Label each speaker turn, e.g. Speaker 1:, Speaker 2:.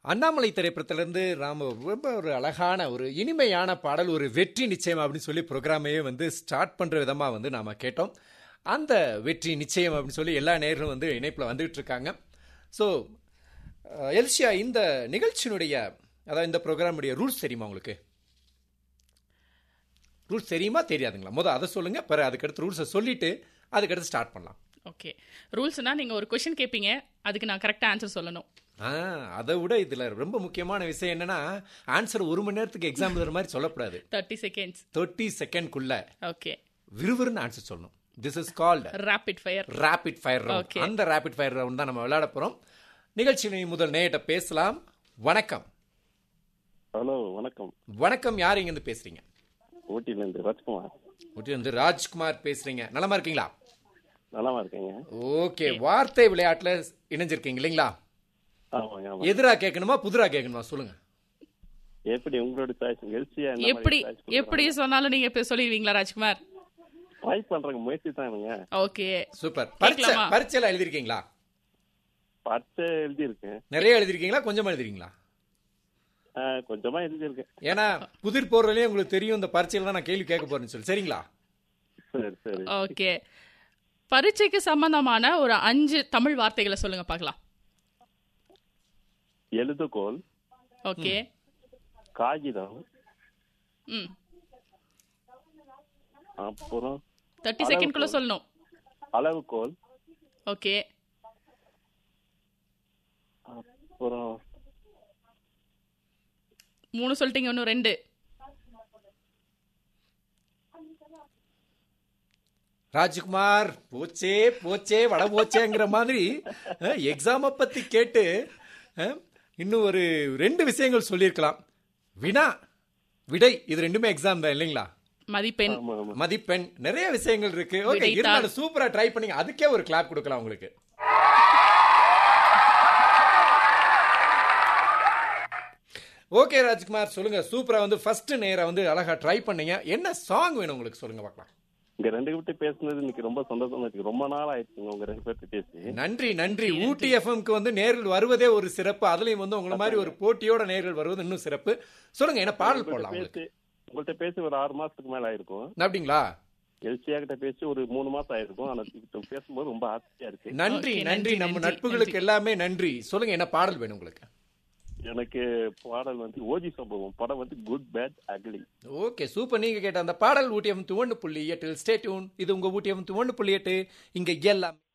Speaker 1: அண்ணாமலை திரைப்படத்திலிருந்து ராம ரொம்ப ஒரு அழகான ஒரு இனிமையான பாடல் ஒரு வெற்றி நிச்சயம் அப்படின்னு சொல்லி ப்ரோக்ராமையே வந்து ஸ்டார்ட் பண்ணுற விதமாக வந்து நாம் கேட்டோம் அந்த வெற்றி நிச்சயம் அப்படின்னு சொல்லி எல்லா நேர்களும் வந்து இணைப்பில் வந்துகிட்டு இருக்காங்க ஸோ எல்சியா இந்த நிகழ்ச்சியினுடைய அதாவது இந்த ப்ரோக்ராமுடைய ரூல்ஸ் தெரியுமா உங்களுக்கு ரூல்ஸ் தெரியுமா தெரியாதுங்களா முதல் அதை சொல்லுங்க பிறகு அதுக்கடுத்து ரூல்ஸை சொல்லிட்டு அதுக்கடுத்து ஸ்டார்ட் பண்ணலாம்
Speaker 2: ஓகே ரூல்ஸ்னா நீங்க ஒரு கொஸ்டின் கேட்பீங்க அதுக்கு நான் கரெக்டா ஆன்சர் சொல்லணும்
Speaker 1: ஆ அதை விட இதுல ரொம்ப முக்கியமான விஷயம் என்னன்னா ஆன்சர் ஒரு மணி நேரத்துக்கு எக்ஸாம் எழுதுற மாதிரி சொல்லக்கூடாது
Speaker 2: தேர்ட்டி செகண்ட்ஸ்
Speaker 1: தேர்ட்டி செகண்ட்குள்ள
Speaker 2: ஓகே
Speaker 1: விறுவிறுன்னு ஆன்சர் சொல்லணும் this is called
Speaker 2: rapid fire
Speaker 1: rapid fire round
Speaker 2: Okay.
Speaker 1: அந்த ரேபிட் ஃபயர் ரவுண்ட் தான் நம்ம விளையாட போறோம் நிகழ்ச்சியின் முதல் நேயிட்ட பேசலாம் வணக்கம்
Speaker 3: ஹலோ வணக்கம்
Speaker 1: வணக்கம் யார் இங்க இருந்து பேசுறீங்க
Speaker 3: ஊட்டியிலேருந்து ராஜ்குமார்
Speaker 1: ஊட்டி வந்து ராஜ்குமார் பேசுறீங்க நலமா இருக்கீங்களா
Speaker 3: நலமா இருக்கேங்க
Speaker 1: ஓகே வார்த்தை விளையாட்டுல இணைஞ்சிருக்கீங்க இல்லைங்களா
Speaker 3: ஆமாங்க ஆமாம்
Speaker 1: எதிரா கேட்கணுமா புதிரா கேட்கணுமா சொல்லுங்க
Speaker 3: எப்படி உங்களோட சாய்ஸ் எல்சியா
Speaker 2: எப்படி எப்படி சொன்னாலும் நீங்க இப்ப சொல்லிடுவீங்களா ராஜ்குமார்
Speaker 3: ட்ரை பண்றேங்க முயற்சி தானுங்க
Speaker 2: ஓகே
Speaker 1: சூப்பர் பரீட்சை
Speaker 2: கேட்கலாமா?
Speaker 1: பரீட்சையில எழுதிருக்கீங்களா
Speaker 3: பரிச்சை எழுதியிருக்கேன்
Speaker 1: நிறைய எழுதிருக்கீங்களா கொஞ்சமா எழுதிருக்கீங்களா
Speaker 3: ஆ, கொஞ்சமா எழுதியிருக்கேன்
Speaker 1: ஏன்னா புதிர் போடுறதுலயே உங்களுக்கு தெரியும் இந்த பரீட்சையில தான் நான் கேள்வி கேட்க போறேன்னு சொல்லி சரிங்களா
Speaker 3: சரி சரி
Speaker 2: ஓகே பரீட்சைக்கு சம்பந்தமான ஒரு அஞ்சு தமிழ் வார்த்தைகளை சொல்லுங்க பார்க்கலாம்
Speaker 3: எழுதுகோல்
Speaker 2: ஓகே
Speaker 3: காகிதம்
Speaker 2: ம்
Speaker 3: அப்புறம்
Speaker 2: தேர்ட்டி செகண்ட்குள்ள சொல்லணும்
Speaker 3: அளவுகோல்
Speaker 2: ஓகே
Speaker 3: அப்புறம்
Speaker 2: மூணு சொல்லிட்டீங்க இன்னும் ரெண்டு
Speaker 1: ராஜ்குமார் போச்சே போச்சே வட போச்சேங்கிற மாதிரி எக்ஸாமை பத்தி கேட்டு அஹ், இன்னும் ஒரு ரெண்டு விஷயங்கள் சொல்லியிருக்கலாம் வினா விடை இது ரெண்டுமே எக்ஸாம் தான் இல்லைங்களா
Speaker 2: மதிப்பெண்
Speaker 3: ஆமா ஆமா
Speaker 1: மதிப்பெண் நிறைய விஷயங்கள் இருக்கு ஓகே
Speaker 2: விடைத்தாள்.
Speaker 1: இருந்தாலும் சூப்பரா ட்ரை பண்ணீங்க அதுக்கே ஒரு கிளாப் கொடுக்கலாம் உங்களுக்கு ஓகே ராஜ்குமார் சொல்லுங்க சூப்பரா வந்து ஃபர்ஸ்ட் நேரா வந்து அழகா ட்ரை பண்ணீங்க என்ன சாங் வேணும் உங்களுக்கு சொல்லுங்க பார்க்கலாம்
Speaker 3: இங்க ரெண்டு கிட்ட பேசுனது இன்னைக்கு ரொம்ப சந்தோஷமா இருக்கு ரொம்ப நாள் ஆயிடுச்சுங்க உங்க ரெண்டு பேர்ட்ட பேசி
Speaker 1: நன்றி நன்றி ஊட்டி எஃப்எம்க்கு வந்து நேர்கள் வருவதே ஒரு சிறப்பு அதுலயும் வந்து உங்களை மாதிரி ஒரு போட்டியோட நேர்கள் வருவது இன்னும் சிறப்பு சொல்லுங்க என்ன பாடல் போடலாம் உங்களுக்கு
Speaker 3: பேசி உங்கள்ட்ட பேசி ஒரு ஆறு மாசத்துக்கு மேல ஆயிருக்கும்
Speaker 1: அப்படிங்களா
Speaker 3: எல்சியா கிட்ட பேசி ஒரு மூணு மாசம் ஆயிருக்கும் ஆனா இப்ப பேசும்போது ரொம்ப ஆசையா இருக்கு
Speaker 1: நன்றி
Speaker 2: Okay,
Speaker 1: நன்றி
Speaker 2: நன்றி,
Speaker 1: நம்ம
Speaker 2: நன்றி,
Speaker 1: நட்புகளுக்கு எல்லாமே நன்றி சொல்லுங்க என்ன பாடல் வேணும் உங்களுக்கு
Speaker 3: எனக்கு பாடல் வந்து ஓஜி சம்பவம் படம் வந்து good bad ugly
Speaker 1: okay super நீங்க கேட்ட அந்த பாடல் ஊட்டியம் துவண்டு புள்ளி எட்டில் ஸ்டே டியூன் இது உங்க ஊட்டியம் துவண்டு புள்ளி எட்டு இங்க எல்லாம்